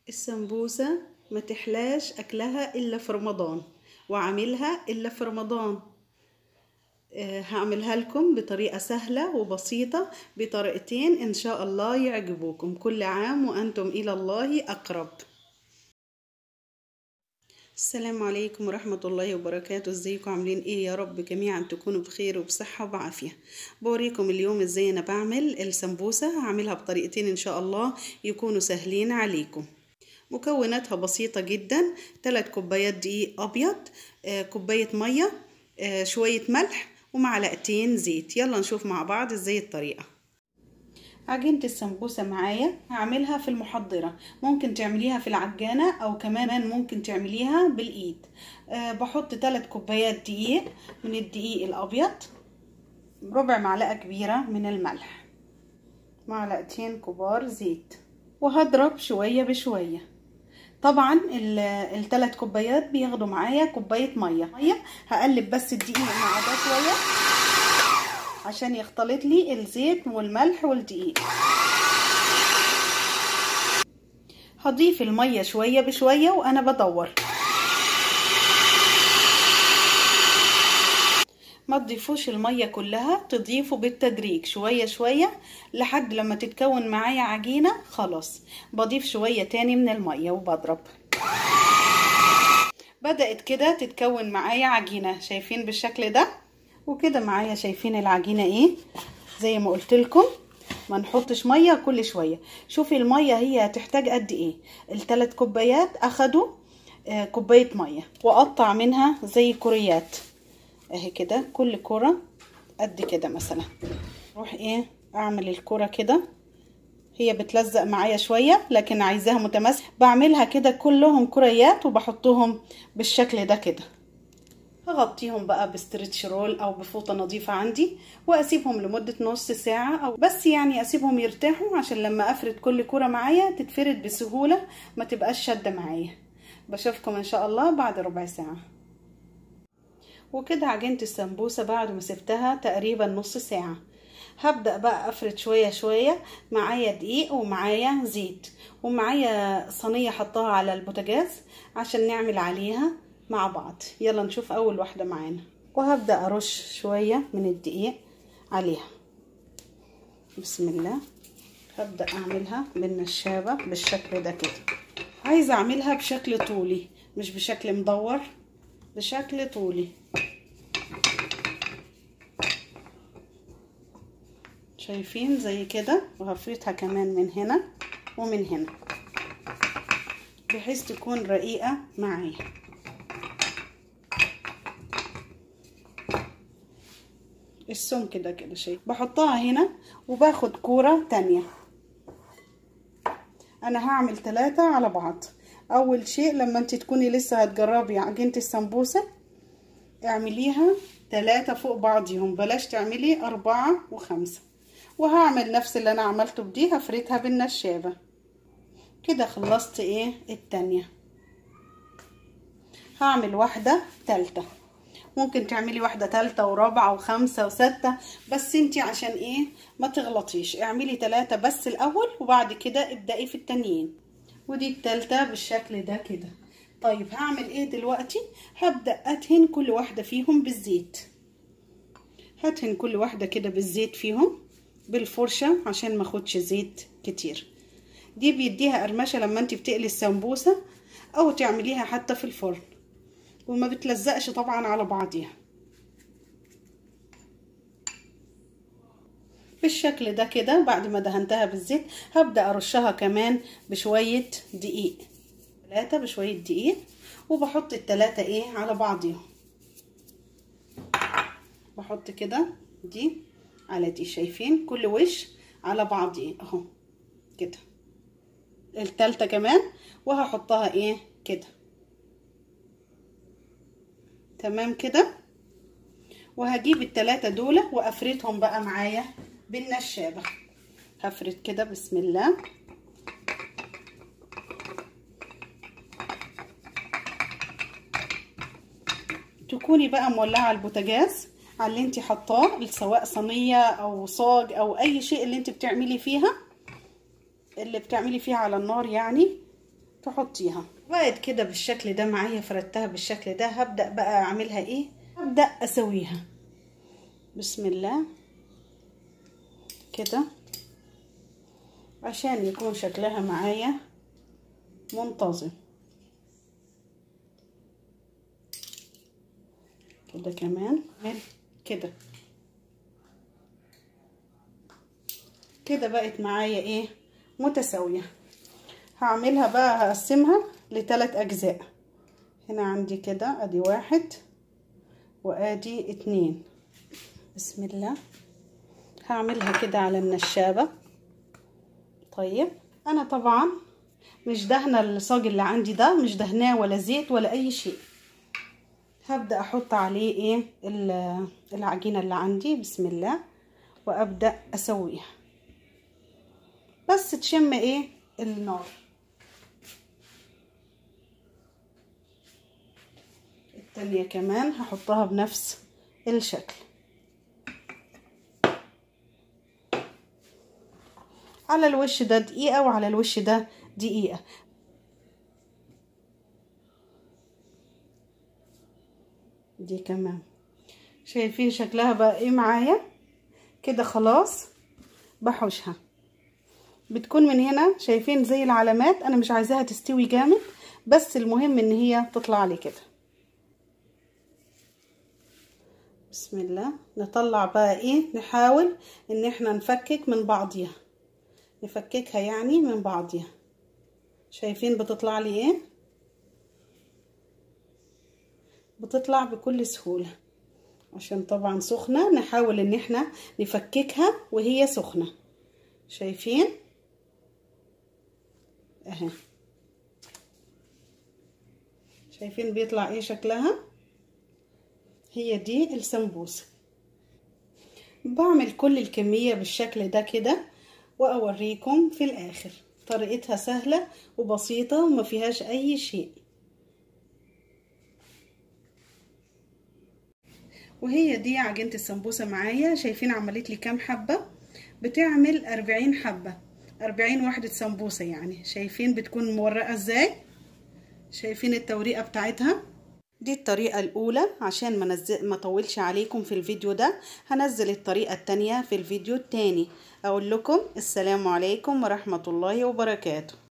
السمبوسة ما تحلاش أكلها إلا في رمضان وعاملها إلا في رمضان آه، هعملها لكم بطريقة سهلة وبسيطة بطريقتين إن شاء الله يعجبوكم كل عام وأنتم إلى الله أقرب السلام عليكم ورحمة الله وبركاته ازيكم عاملين ايه يا رب جميعا تكونوا بخير وبصحة وبعافية بوريكم اليوم ازاي انا بعمل السمبوسة هعملها بطريقتين ان شاء الله يكونوا سهلين عليكم مكوناتها بسيطة جدا 3 كوبايات دقيق ابيض آه، كوباية مية آه، شوية ملح ومعلقتين زيت يلا نشوف مع بعض ازاي الطريقة عجينة السمبوسة معايا هعملها في المحضرة ممكن تعمليها في العجانة او كمان ممكن تعمليها بالايد أه بحط 3 كوبايات دقيق من الدقيق الابيض ربع معلقة كبيرة من الملح معلقتين كبار زيت وهضرب شوية بشوية طبعا الثلاث كوبايات بياخدوا معايا كوباية مية مية هقلب بس الدقيق مع ده شوية عشان يختلط لي الزيت والملح والدقيق هضيف المية شوية بشوية وانا بدور ما تضيفوش المية كلها تضيفوا بالتدريج شوية شوية لحد لما تتكون معايا عجينة خلاص بضيف شوية تاني من المية وبضرب بدأت كده تتكون معايا عجينة شايفين بالشكل ده وكده معايا شايفين العجينة ايه زي ما قلت لكم ما نحطش ميه كل شويه شوفي الميه هي هتحتاج قد ايه الثلاث كوبايات اخدوا آه كوبايه ميه واقطع منها زي كريات اهي كده كل كره قد كده مثلا اروح ايه اعمل الكره كده هي بتلزق معايا شويه لكن عايزاها متماسكه بعملها كده كلهم كريات وبحطهم بالشكل ده كده هغطيهم بقى بستريتش رول او بفوطه نظيفه عندي واسيبهم لمده نص ساعه او بس يعني اسيبهم يرتاحوا عشان لما افرد كل كوره معايا تتفرد بسهوله ما تبقاش شاده معايا بشوفكم ان شاء الله بعد ربع ساعه وكده عجينه السمبوسه بعد ما سبتها تقريبا نص ساعه هبدا بقى افرد شويه شويه معايا دقيق ومعايا زيت ومعايا صينيه حطاها على البوتاجاز عشان نعمل عليها مع بعض يلا نشوف اول واحده معانا وهبدا ارش شويه من الدقيق عليها بسم الله هبدا اعملها بالنشابه بالشكل ده كده عايزه اعملها بشكل طولي مش بشكل مدور بشكل طولي شايفين زي كده وهفردها كمان من هنا ومن هنا بحيث تكون رقيقه معايا السمك ده كده شيء بحطها هنا وباخد كورة تانية انا هعمل ثلاثة على بعض اول شيء لما انت تكوني لسه هتجربي عجينة السمبوسة اعمليها ثلاثة فوق بعضهم بلاش تعملي اربعة وخمسة وهعمل نفس اللي انا عملته بدي هفردها بالنشابة كده خلصت ايه التانية هعمل واحدة تالتة ممكن تعملي واحدة تالتة ورابعة وخمسة وستة بس انتي عشان ايه ما تغلطيش اعملي تلاتة بس الاول وبعد كده ابدأي في التانيين ودي التالتة بالشكل ده كده طيب هعمل ايه دلوقتي هبدأ ادهن كل واحدة فيهم بالزيت هدهن كل واحدة كده بالزيت فيهم بالفرشة عشان ما اخدش زيت كتير دي بيديها قرمشة لما انتي بتقلي السمبوسة او تعمليها حتى في الفرن وما بتلزقش طبعا على بعضيها بالشكل ده كده بعد ما دهنتها بالزيت هبدأ ارشها كمان بشوية دقيق ثلاثة بشوية دقيق وبحط التلاتة ايه على بعضيهم بحط كده دي على دي شايفين كل وش على بعضيه اهو كده التالتة كمان وهحطها ايه كده تمام كده وهجيب التلاتة دول وافردهم بقى معايا بالنشابة هفرد كده بسم الله تكوني بقى مولعة على البوتاجاز على اللي انت حطاه سواء صينية او صاج او اي شيء اللي انت بتعملي فيها اللي بتعملي فيها على النار يعني تحطيها بقت كده بالشكل ده معايا فردتها بالشكل ده هبدأ بقى اعملها ايه هبدأ اسويها بسم الله كده عشان يكون شكلها معايا منتظم كده كمان كده كده بقت معايا ايه متساوية هعملها بقى هقسمها لثلاث اجزاء هنا عندي كده ادي واحد وادي اتنين بسم الله هعملها كده على النشابة طيب انا طبعا مش دهنة الصاج اللي عندي ده مش دهناه ولا زيت ولا اي شيء هبدأ احط عليه ايه العجينة اللي عندي بسم الله وابدأ اسويها بس تشم ايه النار التانية كمان هحطها بنفس الشكل على الوش ده دقيقة وعلى الوش ده دقيقة دي كمان شايفين شكلها بقى ايه معايا كده خلاص بحوشها بتكون من هنا شايفين زي العلامات انا مش عايزاها تستوي جامد بس المهم ان هي تطلع لي كده بسم الله نطلع بقى ايه نحاول ان احنا نفكك من بعضيها نفككها يعني من بعضيها شايفين بتطلع لي ايه بتطلع بكل سهولة عشان طبعا سخنة نحاول ان احنا نفككها وهي سخنة شايفين اهي شايفين بيطلع ايه شكلها هي دي السمبوسة بعمل كل الكمية بالشكل ده كده واوريكم في الاخر طريقتها سهلة وبسيطة وما فيهاش اي شيء وهي دي عجينة السمبوسة معايا شايفين عملت لي كام حبة بتعمل أربعين حبة أربعين وحدة سمبوسة يعني شايفين بتكون مورقة ازاي شايفين التوريقة بتاعتها دي الطريقة الأولى عشان ما, نزل ما طولش عليكم في الفيديو ده هنزل الطريقة التانية في الفيديو التاني أقول لكم السلام عليكم ورحمة الله وبركاته